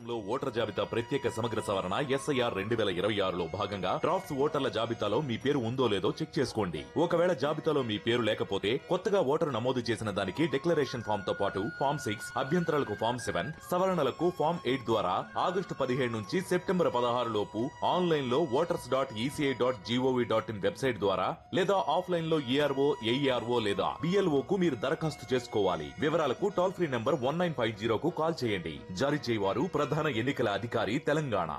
రాష్ట్రంలో ఓటర్ జాబితా ప్రత్యేక సమగ్ర సవరణ ఎస్ఐఆర్ రెండు వేల ఇరవై ఆరులో భాగంగా డ్రాఫ్ట్స్ ఓటర్ల జాబితాలో మీ పేరు ఉందో లేదో చెక్ చేసుకోండి ఒకవేళ జాబితాలో మీ పేరు లేకపోతే కొత్తగా ఓటరు నమోదు చేసిన దానికి డిక్లరేషన్ ఫామ్ తో పాటు ఫామ్ సిక్స్ అభ్యంతరాలకు ఫామ్ సెవెన్ సవరణలకు ఫామ్ ఎయిట్ ద్వారా ఆగస్టు పదిహేడు నుంచి సెప్టెంబర్ పదహారు లోపు ఆన్లైన్ లో voters dot E C I dot G O V dot in website ద్వారా లేదా ఆఫ్లైన్ లో ఈఆర్ఓ ఏఈఆర్ఓ లేదా బిఎల్ఓ కు మీరు దరఖాస్తు చేసుకోవాలి వివరాలకు toll free number one nine five జీరోకు కాల్ చేయండి జారీ చేయవారు ప్రధాన ఎన్నికల అధికారి తెలంగాణ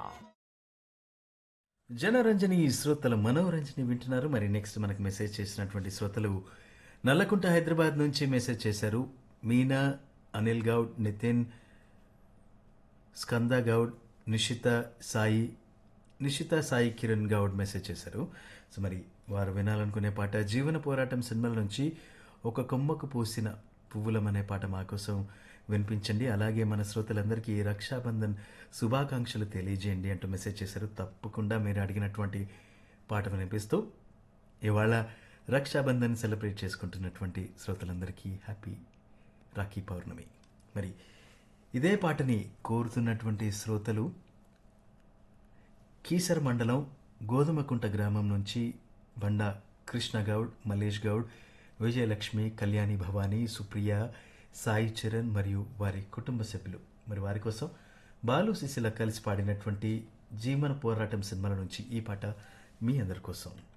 జనరంజని శ్రోతల మనోరంజని వింటున్నారు మరి నెక్స్ట్ మనకు మెసేజ్ చేసినటువంటి శ్రోతలు నల్లకుంట హైదరాబాద్ నుంచి మెసేజ్ చేశారు మీనా అనిల్ గౌడ్ నితిన్ స్కంద గౌడ్ నిషిత సాయి నిషిత సాయి కిరణ్ గౌడ్ మెసేజ్ చేశారు సో మరి వారు వినాలనుకునే పాట జీవన పోరాటం సినిమాల నుంచి ఒక కొమ్మకు పూసిన పువ్వులం అనే పాట మా కోసం వినిపించండి అలాగే మన శ్రోతలందరికీ రక్షాబంధన్ శుభాకాంక్షలు తెలియజేయండి అంటూ మెసేజ్ చేశారు తప్పకుండా మీరు అడిగినటువంటి పాట వినిపిస్తూ ఇవాళ రక్షాబంధన్ సెలబ్రేట్ చేసుకుంటున్నటువంటి శ్రోతలందరికీ హ్యాపీ రాఖీ పౌర్ణమి మరి ఇదే పాటని కోరుతున్నటువంటి శ్రోతలు కీసర్ మండలం గోధుమకుంట గ్రామం నుంచి బండా కృష్ణ గౌడ్ మల్లేష్ గౌడ్ విజయలక్ష్మి కళ్యాణి భవానీ సుప్రియ సాయి చరణ్ మరియు వారి కుటుంబ సభ్యులు మరి వారి కోసం బాలు సిసిల కలిసి పాడినటువంటి జీవన పోరాటం సినిమాల నుంచి ఈ పాట మీ అందరి కోసం